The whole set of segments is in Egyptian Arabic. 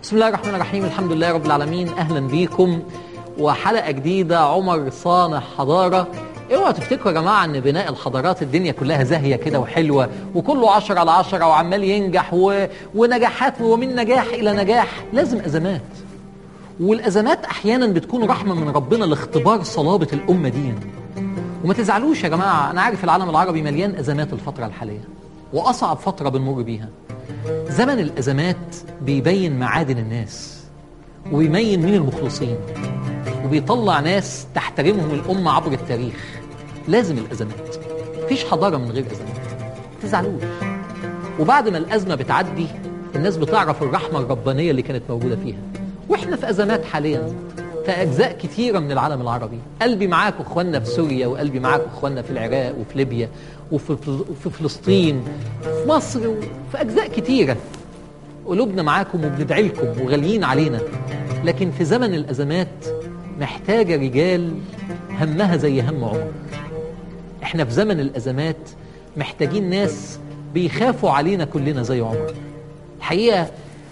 بسم الله الرحمن الرحيم الحمد لله رب العالمين اهلا بيكم وحلقه جديده عمر صانع حضاره اوعوا تفتكروا يا جماعه ان بناء الحضارات الدنيا كلها زاهيه كده وحلوه وكله عشرة على عشرة وعمال ينجح و... ونجاحات ومن نجاح الى نجاح لازم ازمات والازمات احيانا بتكون رحمه من ربنا لاختبار صلابه الامه دي وما تزعلوش يا جماعه انا عارف العالم العربي مليان ازمات الفتره الحاليه واصعب فتره بنمر بيها زمن الازمات بيبين معادن الناس وبيبين مين المخلصين وبيطلع ناس تحترمهم الامه عبر التاريخ لازم الازمات مفيش حضاره من غير ازمات تزعلوش وبعد ما الازمه بتعدي الناس بتعرف الرحمه الربانيه اللي كانت موجوده فيها واحنا في ازمات حاليا في اجزاء كثيره من العالم العربي قلبي معاكم اخواننا في سوريا وقلبي معاكم اخواننا في العراق وفي ليبيا وفي, وفي فلسطين في مصر وفي اجزاء كثيره قلوبنا معاكم وبندعي لكم وغاليين علينا لكن في زمن الازمات محتاجه رجال همها زي هم عمر احنا في زمن الازمات محتاجين ناس بيخافوا علينا كلنا زي عمر الحقيقه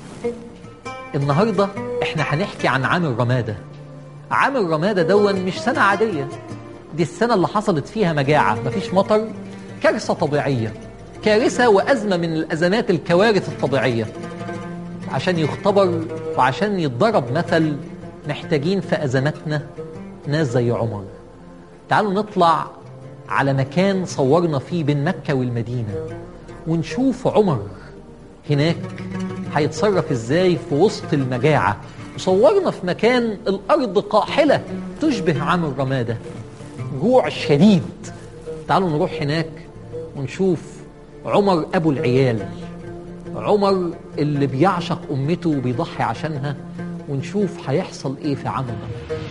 النهارده احنا هنحكي عن عام الرماده عام الرماده دون مش سنه عاديه دي السنه اللي حصلت فيها مجاعه مفيش مطر كارثه طبيعيه كارثه وازمه من الازمات الكوارث الطبيعيه عشان يختبر وعشان يتضرب مثل محتاجين في ازماتنا ناس زي عمر تعالوا نطلع على مكان صورنا فيه بين مكه والمدينه ونشوف عمر هناك هيتصرف ازاي في وسط المجاعة وصورنا في مكان الأرض قاحلة تشبه عام الرمادة جوع شديد تعالوا نروح هناك ونشوف عمر أبو العيال عمر اللي بيعشق أمته وبيضحي عشانها ونشوف هيحصل إيه في عام الرمادة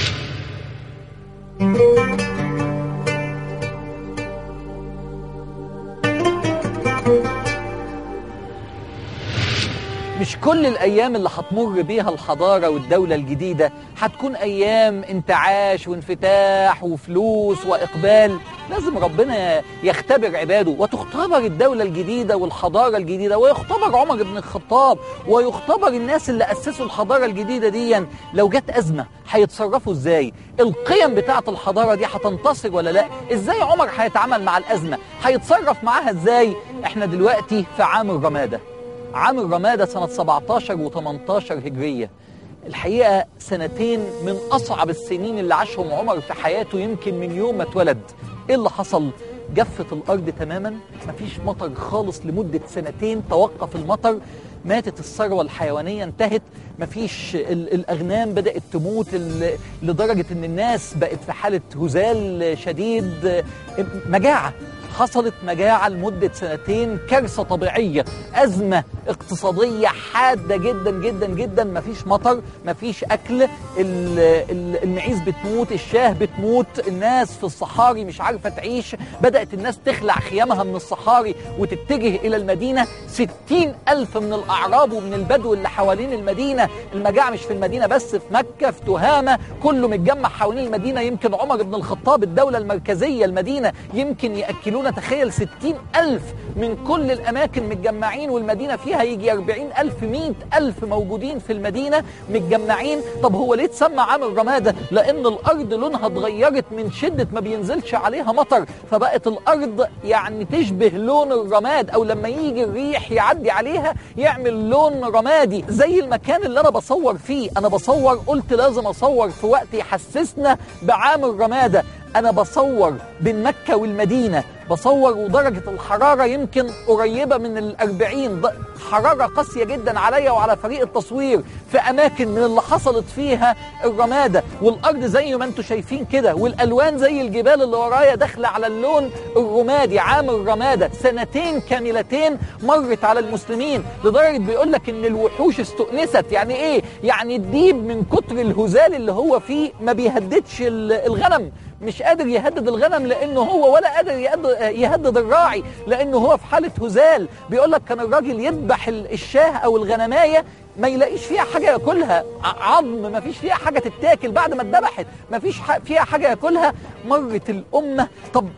مش كل الأيام اللي هتمر بيها الحضارة والدولة الجديدة هتكون أيام انتعاش وانفتاح وفلوس وإقبال لازم ربنا يختبر عباده وتختبر الدولة الجديدة والحضارة الجديدة ويختبر عمر بن الخطاب ويختبر الناس اللي أسسوا الحضارة الجديدة دي لو جت أزمة هيتصرفوا إزاي القيم بتاعة الحضارة دي هتنتصر ولا لا إزاي عمر هيتعامل مع الأزمة هيتصرف معاها إزاي إحنا دلوقتي في عام الرمادة عام الرمادة سنة 17 و18 هجرية الحقيقة سنتين من أصعب السنين اللي عاشهم عمر في حياته يمكن من يوم ما اتولد إيه اللي حصل؟ جفت الأرض تماما مفيش مطر خالص لمدة سنتين توقف المطر ماتت الثروة الحيوانية انتهت مفيش الأغنام بدأت تموت لدرجة أن الناس بقت في حالة هزال شديد مجاعة حصلت مجاعة لمدة سنتين كارثة طبيعية أزمة اقتصادية حادة جدا جدا جدا مفيش مطر مفيش أكل المعيز بتموت الشاه بتموت الناس في الصحاري مش عارفة تعيش بدأت الناس تخلع خيامها من الصحاري وتتجه إلى المدينة ستين ألف من الأعراب ومن البدو اللي حوالين المدينة المجاعة مش في المدينة بس في مكة في تهامة كله متجمع حوالين المدينة يمكن عمر بن الخطاب الدولة المركزية المدينة يمكن يأكلون تخيل ستين ألف من كل الأماكن متجمعين والمدينة فيها يجي أربعين ألف مئة ألف موجودين في المدينة متجمعين طب هو ليه تسمى عام الرمادة لأن الأرض لونها اتغيرت من شدة ما بينزلش عليها مطر فبقت الأرض يعني تشبه لون الرماد أو لما يجي الريح يعدي عليها يعمل لون رمادي زي المكان اللي أنا بصور فيه أنا بصور قلت لازم أصور في وقت يحسسنا بعام الرمادة أنا بصور بين مكة والمدينة بصور ودرجة الحرارة يمكن قريبة من الأربعين حرارة قاسية جدا عليا وعلى فريق التصوير في أماكن من اللي حصلت فيها الرمادة والأرض زي ما انتم شايفين كده والألوان زي الجبال اللي ورايا داخلة على اللون الرمادي عام الرمادة سنتين كاملتين مرت على المسلمين لدرجة بيقول لك إن الوحوش استؤنست يعني إيه؟ يعني الديب من كتر الهزال اللي هو فيه ما بيهددش الغنم مش قادر يهدد الغنم لانه هو ولا قادر يهدد الراعي لانه هو في حاله هزال بيقول لك كان الراجل يذبح الشاه او الغنمايه ما يلاقيش فيها حاجه ياكلها عظم ما فيش فيها حاجه تتاكل بعد ما اتذبحت ما فيش فيها حاجه ياكلها مرت الامه طب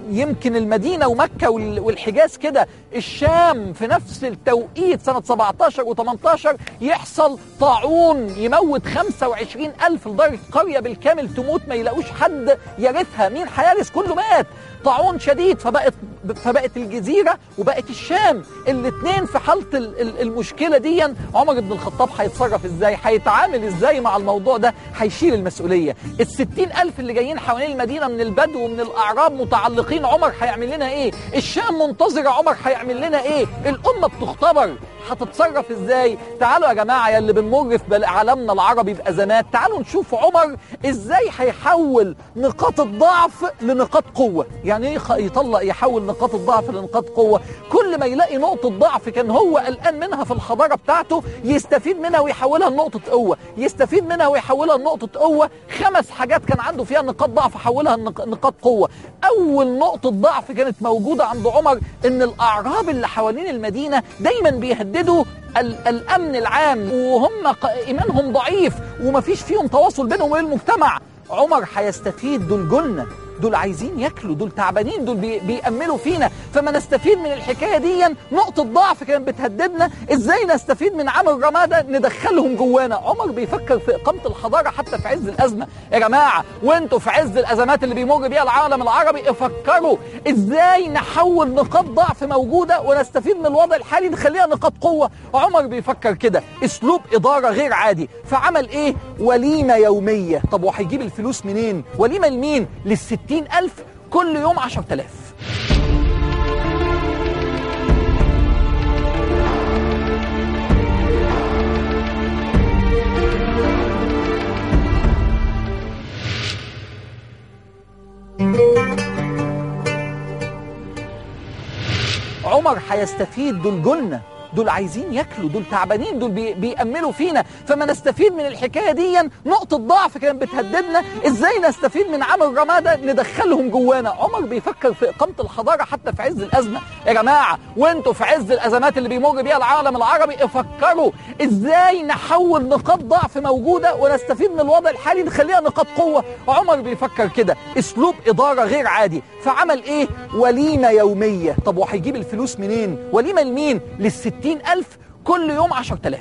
يمكن المدينة ومكة وال- والحجاز كده الشام في نفس التوقيت سنة 17 و18 يحصل طاعون يموت 25 ألف لدرجة قرية بالكامل تموت ما يلاقوش حد يرثها مين هيرث كله مات طاعون شديد فبقت فبقت الجزيرة وبقت الشام الاثنين في حالة ال- ال- المشكلة دي عمر بن الخطاب هيتصرف ازاي هيتعامل ازاي مع الموضوع ده هيشيل المسؤولية الستين ألف اللي جايين حوالين المدينة من البدو ومن الأعراب متعلقين عمر هيعمل لنا ايه الشام منتظرة عمر هيعمل لنا ايه الأمة بتختبر هتتصرف ازاي تعالوا يا جماعة يا اللي بنمر في بل- عالمنا العربي بأزمات تعالوا نشوف عمر ازاي هيحول نقاط الضعف لنقاط قوة يعني ايه خ- يطلق يحول نقاط الضعف لنقاط قوة كل ما يلاقي نقطة ضعف كان هو قلقان منها في الحضارة بتاعته يستفيد منها ويحولها لنقطة قوة يستفيد منها ويحولها لنقطة قوة خمس حاجات كان عنده فيها نقاط ضعف حولها لنق- نقاط قوة أول نقطة ضعف كانت موجودة عند عمر إن الأعراب اللي حوالين المدينة دايما بيهددوا ال- الأمن العام وهم ق- إيمانهم ضعيف ومفيش فيهم تواصل بينهم وبين المجتمع عمر هيستفيد دول جنة دول عايزين ياكلوا دول تعبانين دول بي بيأملوا فينا فما نستفيد من الحكاية دي نقطة ضعف كانت بتهددنا ازاي نستفيد من عامل رمادة ندخلهم جوانا عمر بيفكر في إقامة الحضارة حتى في عز الأزمة يا جماعة وانتوا في عز الأزمات اللي بيمر بيها العالم العربي افكروا ازاي نحول نقاط ضعف موجودة ونستفيد من الوضع الحالي نخليها نقاط قوة عمر بيفكر كده اسلوب إدارة غير عادي فعمل ايه وليمة يومية طب وهيجيب الفلوس منين وليمة لمين للستين ألف كل يوم عشر تلاف عمر هيستفيد دول جنة دول عايزين ياكلوا دول تعبانين دول بي بيأملوا فينا فما نستفيد من الحكاية دي نقطة ضعف كانت بتهددنا ازاي نستفيد من عامل رمادة ندخلهم جوانا عمر بيفكر في إقامة الحضارة حتى في عز الأزمة يا جماعة وانتوا في عز الأزمات اللي بيمر بيها العالم العربي افكروا ازاي نحول نقاط ضعف موجودة ونستفيد من الوضع الحالي نخليها نقاط قوة عمر بيفكر كده اسلوب إدارة غير عادي فعمل ايه وليمة يومية طب وهيجيب الفلوس منين وليمة لمين للستين ألف كل يوم عشر تلاف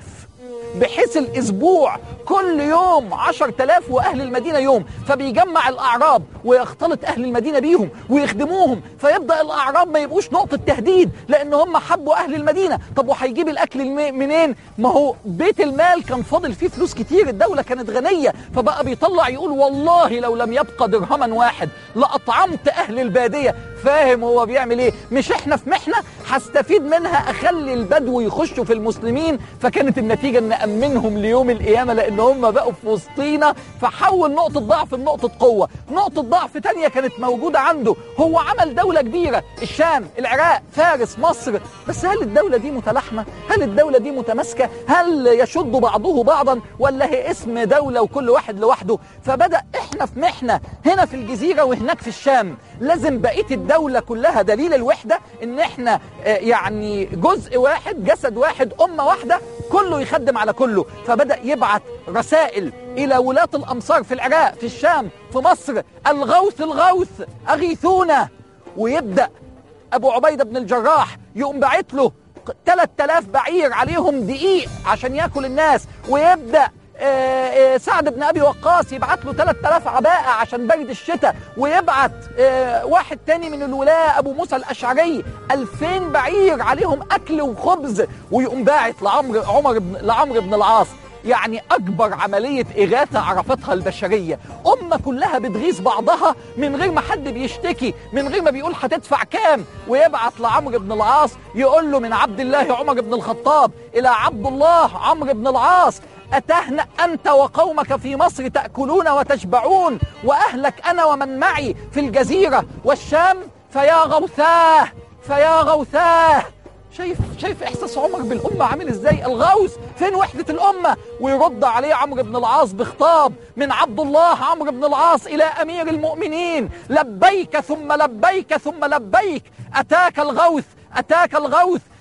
بحيث الأسبوع كل يوم عشر تلاف وأهل المدينة يوم فبيجمع الأعراب ويختلط أهل المدينة بيهم ويخدموهم فيبدأ الأعراب ما يبقوش نقطة تهديد لأن هم حبوا أهل المدينة طب وهيجيب الأكل الم- منين ما هو بيت المال كان فاضل فيه فلوس كتير الدولة كانت غنية فبقى بيطلع يقول والله لو لم يبقى درهما واحد لأطعمت أهل البادية فاهم هو بيعمل ايه مش احنا في محنة هستفيد منها اخلي البدو يخشوا في المسلمين فكانت النتيجة ان امنهم ليوم القيامة لان هم بقوا في وسطينا فحول نقطة ضعف لنقطة قوة نقطة ضعف تانية كانت موجودة عنده هو عمل دولة كبيرة الشام العراق فارس مصر بس هل الدولة دي متلاحمة هل الدولة دي متماسكة هل يشد بعضه بعضا ولا هي اسم دولة وكل واحد لوحده فبدأ احنا في محنة هنا في الجزيرة وهناك في الشام لازم بقية الدولة كلها دليل الوحدة ان احنا آه، يعني جزء واحد جسد واحد امة واحدة كله يخدم على كله فبدأ يبعت رسائل الى ولاة الامصار في العراق في الشام في مصر الغوث الغوث اغيثونا ويبدأ ابو عبيدة بن الجراح يقوم باعت له 3000 بعير عليهم دقيق عشان ياكل الناس ويبدأ آه، آه، سعد بن ابي وقاص يبعت له 3000 عباءه عشان برد الشتاء ويبعت آه، واحد تاني من الولاة ابو موسى الاشعري 2000 بعير عليهم اكل وخبز ويقوم باعت لعمرو عمر بن لعمرو بن العاص يعني أكبر عملية إغاثة عرفتها البشرية أمة كلها بتغيظ بعضها من غير ما حد بيشتكي من غير ما بيقول هتدفع كام ويبعت لعمرو بن العاص يقول له من عبد الله عمر بن الخطاب إلى عبد الله عمرو بن العاص أتهنأ أنت وقومك في مصر تأكلون وتشبعون وأهلك أنا ومن معي في الجزيرة والشام فيا غوثاه فيا غوثاه شايف شايف احساس عمر بالامه عامل ازاي الغوث فين وحده الامه ويرد عليه عمرو بن العاص بخطاب من عبد الله عمرو بن العاص الى امير المؤمنين لبيك ثم لبيك ثم لبيك اتاك الغوث اتاك الغوث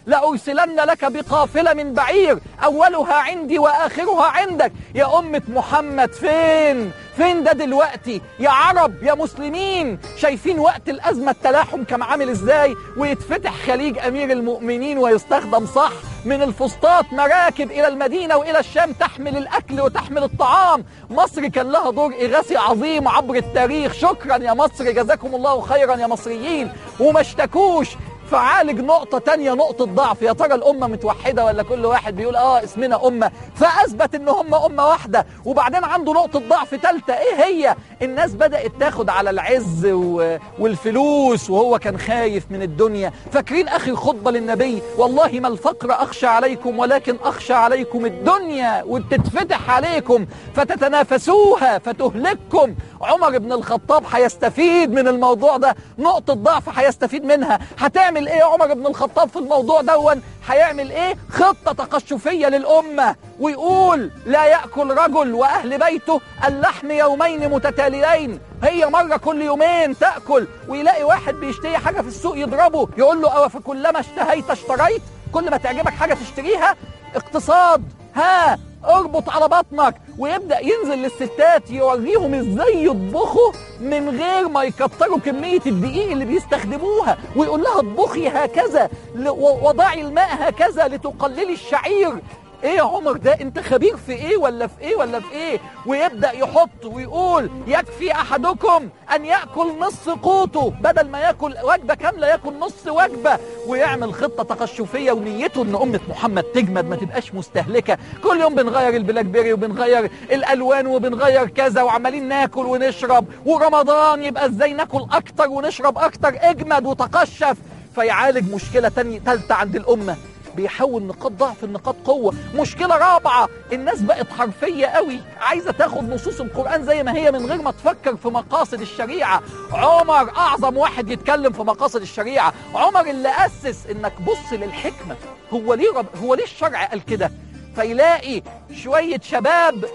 لأرسلن لك بقافلة من بعير أولها عندي وآخرها عندك يا أمة محمد فين فين ده دلوقتي يا عرب يا مسلمين شايفين وقت الأزمة التلاحم كان عامل إزاي ويتفتح خليج أمير المؤمنين ويستخدم صح من الفسطاط مراكب إلى المدينة وإلى الشام تحمل الأكل وتحمل الطعام مصر كان لها دور إغاثي عظيم عبر التاريخ شكرا يا مصر جزاكم الله خيرا يا مصريين وما اشتكوش فعالج نقطة تانية نقطة ضعف يا ترى الأمة متوحدة ولا كل واحد بيقول آه اسمنا أمة فأثبت إن هم أمة واحدة وبعدين عنده نقطة ضعف تالتة إيه هي الناس بدأت تاخد على العز و... والفلوس وهو كان خايف من الدنيا فاكرين أخي خطبة للنبي والله ما الفقر أخشى عليكم ولكن أخشى عليكم الدنيا وتتفتح عليكم فتتنافسوها فتهلككم عمر بن الخطاب هيستفيد من الموضوع ده نقطة ضعف هيستفيد منها هتعمل ايه عمر بن الخطاب في الموضوع دون هيعمل ايه خطة تقشفية للأمة ويقول لا يأكل رجل وأهل بيته اللحم يومين متتاليين هي مرة كل يومين تأكل ويلاقي واحد بيشتري حاجة في السوق يضربه يقول له أو فكلما اشتهيت اشتريت كل ما تعجبك حاجة تشتريها اقتصاد ها اربط على بطنك ويبدأ ينزل للستات يوريهم ازاي يطبخوا من غير ما يكتروا كمية الدقيق اللي بيستخدموها ويقول لها اطبخي هكذا وضعي الماء هكذا لتقللي الشعير ايه يا عمر ده انت خبير في ايه ولا في ايه ولا في ايه ويبدأ يحط ويقول يكفي احدكم ان يأكل نص قوته بدل ما يأكل وجبة كاملة يأكل نص وجبة ويعمل خطة تقشفية ونيته ان امة محمد تجمد ما تبقاش مستهلكة كل يوم بنغير البلاك بيري وبنغير الالوان وبنغير كذا وعمالين ناكل ونشرب ورمضان يبقى ازاي ناكل اكتر ونشرب اكتر اجمد وتقشف فيعالج مشكلة تانية تالتة عند الامة بيحول نقاط ضعف لنقاط قوة مشكلة رابعة الناس بقت حرفية قوي عايزة تاخد نصوص القرآن زي ما هي من غير ما تفكر في مقاصد الشريعة عمر أعظم واحد يتكلم في مقاصد الشريعة عمر اللي أسس إنك بص للحكمة هو ليه, رب... هو ليه الشرع قال كده فيلاقي شوية شباب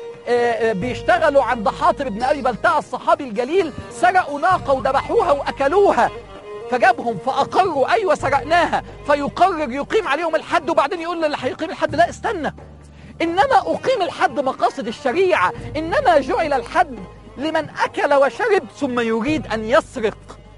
بيشتغلوا عند حاطب بن أبي بلتع الصحابي الجليل سرقوا ناقة وذبحوها وأكلوها فجابهم فأقروا أيوة سرقناها فيقرر يقيم عليهم الحد وبعدين يقول للي هيقيم الحد لا استنى إنما أقيم الحد مقاصد الشريعة إنما جعل الحد لمن أكل وشرب ثم يريد أن يسرق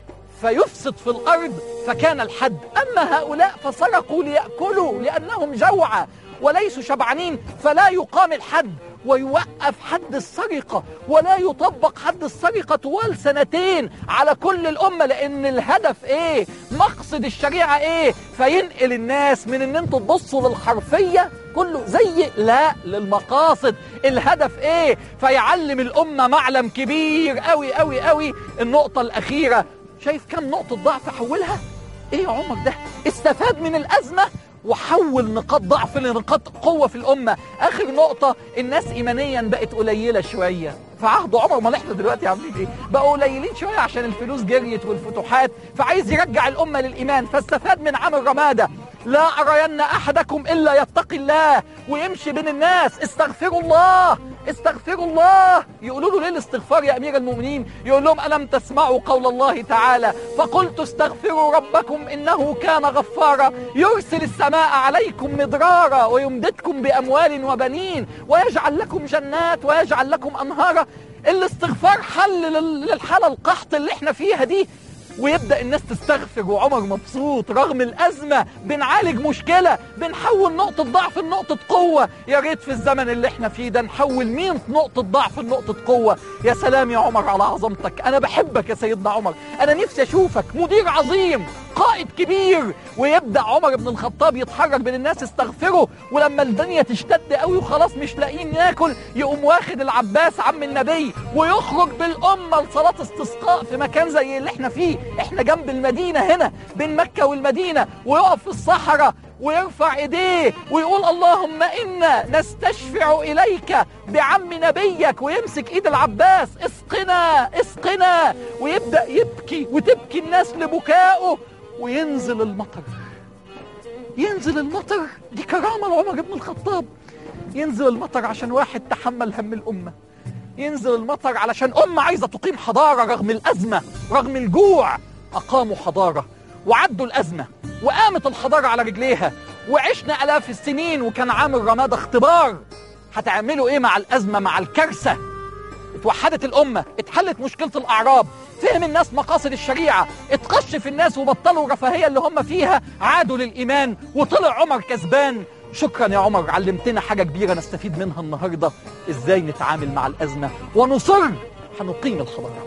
فيفسد في الأرض فكان الحد أما هؤلاء فسرقوا ليأكلوا لأنهم جوعى وليسوا شبعانين فلا يقام الحد ويوقف حد السرقة ولا يطبق حد السرقة طوال سنتين على كل الأمة لأن الهدف إيه مقصد الشريعة إيه فينقل الناس من أن انتوا تبصوا للحرفية كله زي لا للمقاصد الهدف ايه فيعلم الامة معلم كبير قوي قوي قوي النقطة الاخيرة شايف كم نقطة ضعف حولها ايه يا عمر ده استفاد من الازمة وحول نقاط ضعف لنقاط قوة في الأمة آخر نقطة الناس إيمانيا بقت قليلة شوية في عهد عمر ما احنا دلوقتي عاملين ايه بقوا قليلين شوية عشان الفلوس جريت والفتوحات فعايز يرجع الأمة للإيمان فاستفاد من عام رمادة لا أرين أحدكم إلا يتقي الله ويمشي بين الناس استغفروا الله استغفروا الله يقولوا له ليه الاستغفار يا أمير المؤمنين يقول لهم ألم تسمعوا قول الله تعالى فقلت استغفروا ربكم إنه كان غفارا يرسل السماء عليكم مدرارا ويمددكم بأموال وبنين ويجعل لكم جنات ويجعل لكم أنهارا الاستغفار حل للحالة القحط اللي احنا فيها دي ويبدأ الناس تستغفر وعمر مبسوط رغم الأزمة بنعالج مشكلة بنحول نقطة ضعف لنقطة قوة يا ريت في الزمن اللي احنا فيه ده نحول مين نقطة ضعف لنقطة قوة يا سلام يا عمر على عظمتك أنا بحبك يا سيدنا عمر أنا نفسي أشوفك مدير عظيم قائد كبير ويبدأ عمر بن الخطاب يتحرك بين الناس يستغفروا ولما الدنيا تشتد قوي وخلاص مش لاقيين ياكل يقوم واخد العباس عم النبي ويخرج بالأمة لصلاة استسقاء في مكان زي اللي احنا فيه احنا جنب المدينة هنا بين مكة والمدينة ويقف في الصحراء ويرفع ايديه ويقول اللهم انا نستشفع اليك بعم نبيك ويمسك ايد العباس اسقنا اسقنا ويبدا يبكي وتبكي الناس لبكائه وينزل المطر ينزل المطر دي كرامه لعمر بن الخطاب ينزل المطر عشان واحد تحمل هم الامه ينزل المطر علشان امه عايزه تقيم حضاره رغم الازمه رغم الجوع اقاموا حضاره وعدوا الأزمة وقامت الحضارة على رجليها وعشنا آلاف السنين وكان عام الرمادة اختبار هتعملوا ايه مع الأزمة مع الكارثة اتوحدت الأمة اتحلت مشكلة الأعراب فهم الناس مقاصد الشريعة اتقش في الناس وبطلوا الرفاهية اللي هم فيها عادوا للإيمان وطلع عمر كسبان شكرا يا عمر علمتنا حاجة كبيرة نستفيد منها النهاردة ازاي نتعامل مع الأزمة ونصر هنقيم الحضارة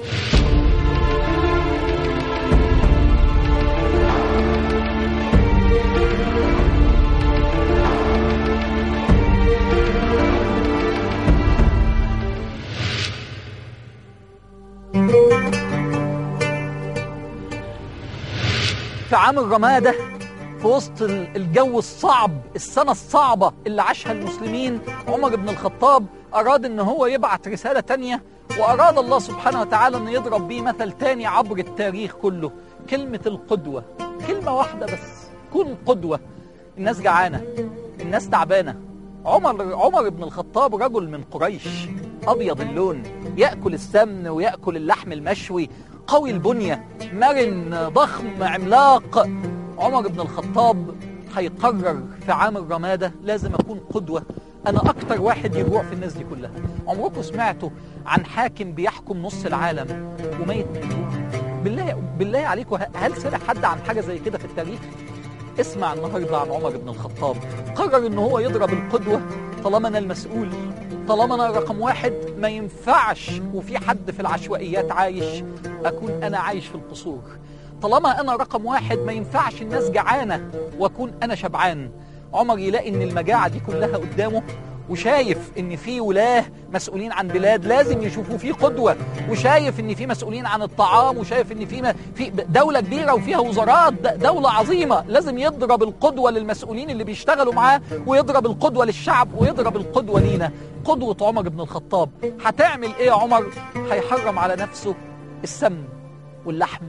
في عام الرمادة في وسط الجو الصعب السنة الصعبة اللي عاشها المسلمين عمر بن الخطاب أراد أن هو يبعت رسالة تانية وأراد الله سبحانه وتعالى أن يضرب بيه مثل تاني عبر التاريخ كله كلمة القدوة كلمة واحدة بس كن قدوة الناس جعانة الناس تعبانة عمر عمر بن الخطاب رجل من قريش أبيض اللون يأكل السمن ويأكل اللحم المشوي قوي البنية مرن ضخم عملاق عمر بن الخطاب هيقرر في عام الرمادة لازم أكون قدوة أنا أكتر واحد يجوع في الناس دي كلها عمركم سمعتوا عن حاكم بيحكم نص العالم وميت من الجوع بالله بالله عليكم هل سمع حد عن حاجة زي كده في التاريخ اسمع النهارده عن عمر بن الخطاب قرر ان هو يضرب القدوة طالما انا المسؤول طالما انا رقم واحد ما ينفعش وفي حد في العشوائيات عايش اكون انا عايش في القصور طالما انا رقم واحد ما ينفعش الناس جعانة واكون انا شبعان عمر يلاقي ان المجاعة دي كلها قدامه وشايف ان في ولاه مسؤولين عن بلاد لازم يشوفوا فيه قدوه وشايف ان في مسؤولين عن الطعام وشايف ان في في دوله كبيره وفيها وزارات دوله عظيمه لازم يضرب القدوه للمسؤولين اللي بيشتغلوا معاه ويضرب القدوه للشعب ويضرب القدوه لينا قدوه عمر بن الخطاب هتعمل ايه يا عمر هيحرم على نفسه السمن واللحم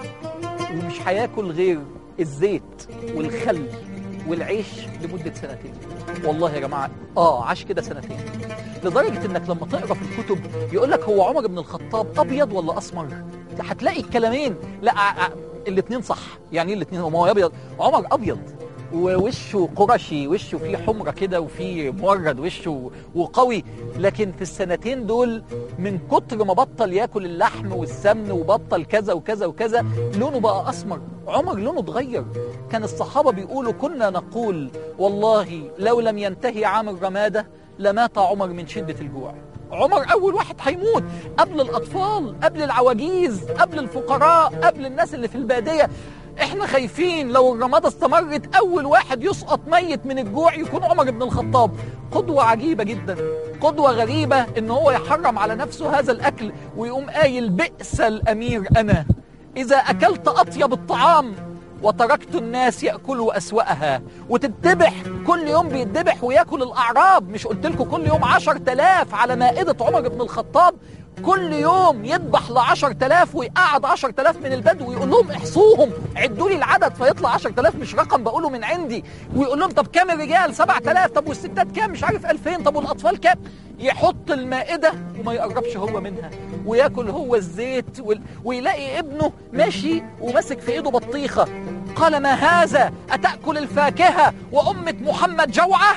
ومش هياكل غير الزيت والخل والعيش لمدة سنتين والله يا جماعة آه عاش كده سنتين لدرجة إنك لما تقرأ في الكتب يقول لك هو عمر بن الخطاب أبيض ولا أسمر هتلاقي الكلامين لا الاثنين صح يعني ايه الاثنين هو أبيض عمر أبيض ووشه قرشي وشه فيه حمرة كده وفيه مورد وشه وقوي لكن في السنتين دول من كتر ما بطل ياكل اللحم والسمن وبطل كذا وكذا وكذا لونه بقى أسمر عمر لونه اتغير كان الصحابة بيقولوا كنا نقول والله لو لم ينتهي عام الرمادة لمات عمر من شدة الجوع عمر أول واحد هيموت قبل الأطفال قبل العواجيز قبل الفقراء قبل الناس اللي في البادية احنا خايفين لو الرمادة استمرت اول واحد يسقط ميت من الجوع يكون عمر بن الخطاب قدوة عجيبة جدا قدوة غريبة ان هو يحرم على نفسه هذا الاكل ويقوم قايل بئس الامير انا اذا اكلت اطيب الطعام وتركت الناس يأكلوا أسوأها وتتذبح كل يوم بيتذبح وياكل الأعراب مش قلت لكم كل يوم عشر تلاف على مائدة عمر بن الخطاب كل يوم يذبح لعشر تلاف ويقعد عشر تلاف من البدو ويقول لهم احصوهم عدوا لي العدد فيطلع عشر تلاف مش رقم بقوله من عندي ويقول لهم طب كام الرجال سبع تلاف طب والستات كام مش عارف ألفين طب والأطفال كام يحط المائدة وما يقربش هو منها وياكل هو الزيت ويلاقي ابنه ماشي وماسك في ايده بطيخة قال ما هذا أتأكل الفاكهة وأمة محمد جوعة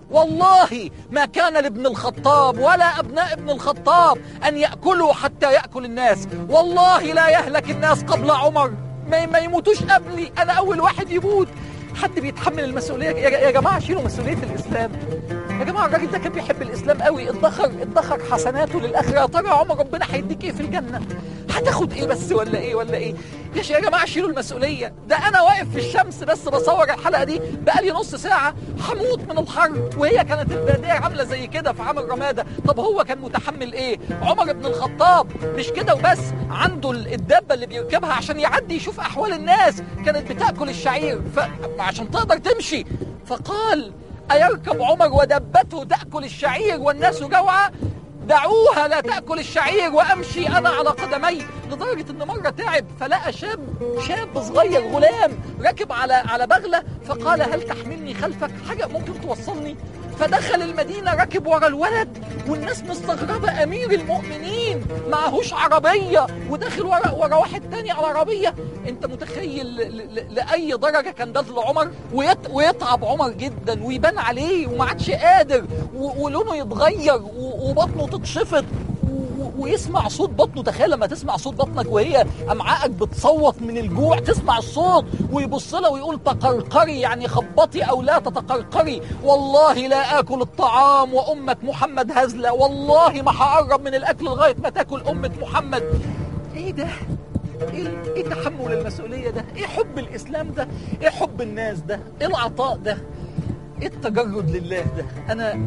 والله ما كان لابن الخطاب ولا أبناء ابن الخطاب أن يأكلوا حتى يأكل الناس والله لا يهلك الناس قبل عمر ما, ما يموتوش قبلي أنا أول واحد يموت حد بيتحمل المسؤولية يا جماعة شيلوا مسؤولية الإسلام يا جماعة الراجل ده كان بيحب الإسلام قوي ادخر ادخر حسناته للآخرة يا ترى يا عمر ربنا هيديك إيه في الجنة هتاخد إيه بس ولا إيه ولا إيه يا يا جماعة شيلوا المسؤولية ده أنا واقف في الشمس بس بصور الحلقة دي بقالي نص ساعة هموت من الحر وهي كانت البادية عاملة زي كده في عام الرمادة طب هو كان متحمل إيه عمر بن الخطاب مش كده وبس عنده الدابة اللي بيركبها عشان يعدي يشوف أحوال الناس كانت بتاكل الشعير فعشان تقدر تمشي فقال أيركب عمر ودبته تأكل الشعير والناس جوعى دعوها لا تأكل الشعير وأمشي أنا على قدمي لدرجة إن مرة تعب فلقى شاب شاب صغير غلام راكب على على بغلة فقال هل تحملني خلفك حاجة ممكن توصلني فدخل المدينة ركب ورا الولد والناس مستغربة أمير المؤمنين معهوش عربية وداخل ورا, ورا واحد تاني على عربية أنت متخيل ل- ل- لأي درجة كان ده لعمر ويت ويتعب عمر جدا ويبان عليه وما عادش قادر و- ولونه يتغير و- وبطنه تتشفط و- ويسمع صوت بطنه تخيل لما تسمع صوت بطنك وهي امعائك بتصوت من الجوع تسمع الصوت ويبص لها ويقول تقرقري يعني خبطي او لا تتقرقري والله لا اكل الطعام وامه محمد هزله والله ما هقرب من الاكل لغايه ما تاكل امه محمد ايه ده ايه ايه تحمل المسؤوليه ده ايه حب الاسلام ده ايه حب الناس ده ايه العطاء ده ايه التجرد لله ده انا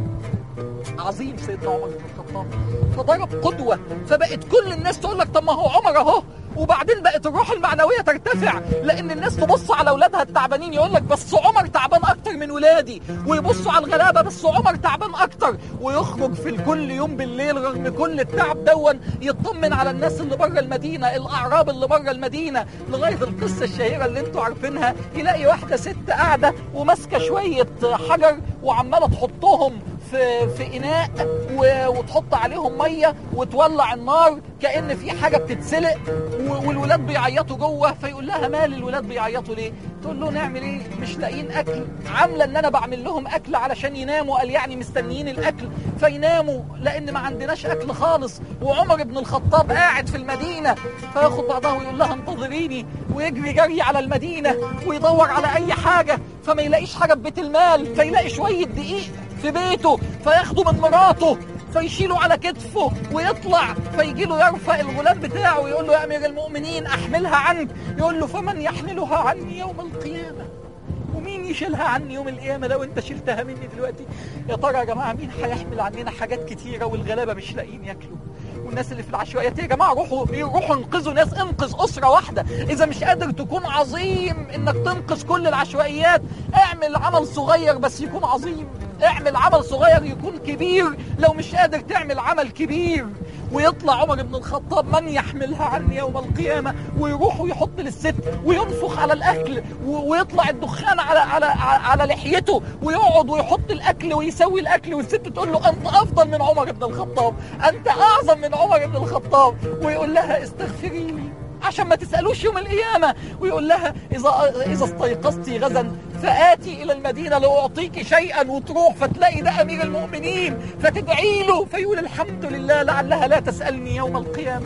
عظيم سيدنا عمر بن الخطاب فضرب قدوة فبقت كل الناس تقول لك طب ما هو عمر اهو وبعدين بقت الروح المعنوية ترتفع لأن الناس تبص على أولادها التعبانين يقول لك بس عمر تعبان أكتر من ولادي ويبصوا على الغلابة بس عمر تعبان أكتر ويخرج في كل يوم بالليل رغم كل التعب دون يطمن على الناس اللي بره المدينة الأعراب اللي بره المدينة لغاية القصة الشهيرة اللي انتوا عارفينها يلاقي واحدة ست قاعدة وماسكة شوية حجر وعمالة تحطهم في في اناء و- وتحط عليهم ميه وتولع النار كان في حاجه بتتسلق و- والولاد بيعيطوا جوه فيقول لها مال الولاد بيعيطوا ليه؟ تقول له نعمل ايه؟ مش لاقيين اكل عامله ان انا بعمل لهم اكل علشان يناموا قال يعني مستنيين الاكل فيناموا لان ما عندناش اكل خالص وعمر بن الخطاب قاعد في المدينه فياخد بعضها ويقول لها انتظريني ويجري جري على المدينه ويدور على اي حاجه فما يلاقيش حاجه في بيت المال فيلاقي شويه دقيق في بيته فياخده من مراته فيشيله على كتفه ويطلع فيجي له يرفع الغلام بتاعه ويقول له يا امير المؤمنين احملها عنك يقول له فمن يحملها عني يوم القيامه ومين يشيلها عني يوم القيامه لو انت شلتها مني دلوقتي يا ترى يا جماعه مين هيحمل عننا حاجات كتيره والغلابه مش لاقيين ياكلوا والناس اللي في العشوائيات يا جماعه روحوا روحوا انقذوا ناس انقذ اسره واحده اذا مش قادر تكون عظيم انك تنقذ كل العشوائيات اعمل عمل صغير بس يكون عظيم اعمل عمل صغير يكون كبير لو مش قادر تعمل عمل كبير ويطلع عمر بن الخطاب من يحملها عني يوم القيامة ويروح ويحط للست وينفخ على الأكل و- ويطلع الدخان على على على لحيته ويقعد ويحط الأكل ويسوي الأكل والست تقول له أنت أفضل من عمر بن الخطاب أنت أعظم من عمر بن الخطاب ويقول لها استغفري لي عشان ما تسألوش يوم القيامة ويقول لها إذا إذا استيقظت غدا فآتي إلى المدينة لأعطيك شيئا وتروح فتلاقي ده أمير المؤمنين فتدعي له فيقول الحمد لله لعلها لا تسألني يوم القيامة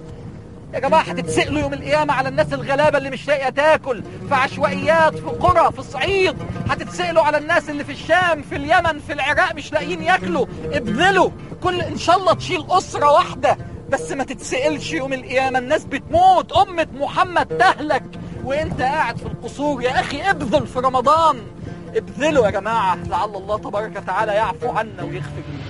يا جماعة هتتسألوا يوم القيامة على الناس الغلابة اللي مش لاقية تاكل في عشوائيات في قرى في الصعيد هتتسألوا على الناس اللي في الشام في اليمن في العراق مش لاقيين ياكلوا ابذلوا كل إن شاء الله تشيل أسرة واحدة بس ما تتسألش يوم القيامة الناس بتموت أمة محمد تهلك وانت قاعد في القصور يا أخي ابذل في رمضان ابذلوا يا جماعة لعل الله تبارك وتعالى يعفو عنا ويغفر لنا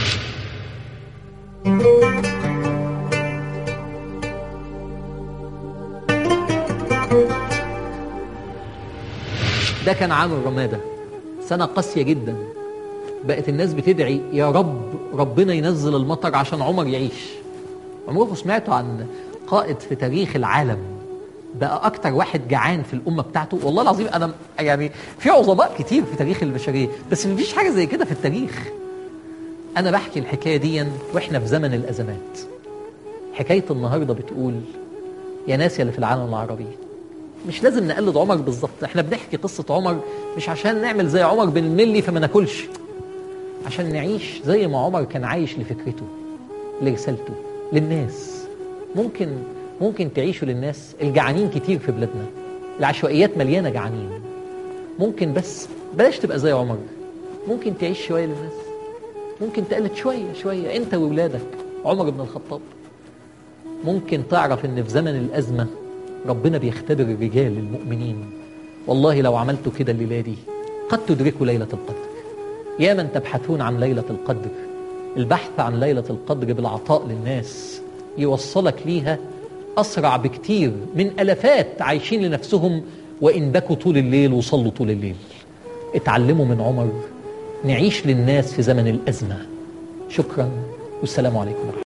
ده كان عام الرمادة سنة قاسية جدا بقت الناس بتدعي يا رب ربنا ينزل المطر عشان عمر يعيش عمركم سمعتوا عن قائد في تاريخ العالم بقى اكتر واحد جعان في الامه بتاعته والله العظيم انا يعني في عظماء كتير في تاريخ البشريه بس مفيش حاجه زي كده في التاريخ انا بحكي الحكايه دي واحنا في زمن الازمات حكايه النهارده بتقول يا ناس يا اللي في العالم العربي مش لازم نقلد عمر بالظبط احنا بنحكي قصه عمر مش عشان نعمل زي عمر بنملي فما ناكلش عشان نعيش زي ما عمر كان عايش لفكرته لرسالته للناس ممكن ممكن تعيشوا للناس الجعانين كتير في بلادنا العشوائيات مليانه جعانين ممكن بس بلاش تبقى زي عمر ممكن تعيش شويه للناس ممكن تقلد شويه شويه انت واولادك عمر بن الخطاب ممكن تعرف ان في زمن الازمه ربنا بيختبر الرجال المؤمنين والله لو عملتوا كده الليله دي قد تدركوا ليله القدر يا من تبحثون عن ليله القدر البحث عن ليله القدر بالعطاء للناس يوصلك ليها اسرع بكتير من الافات عايشين لنفسهم وان بكوا طول الليل وصلوا طول الليل اتعلموا من عمر نعيش للناس في زمن الازمه شكرا والسلام عليكم ورحمه الله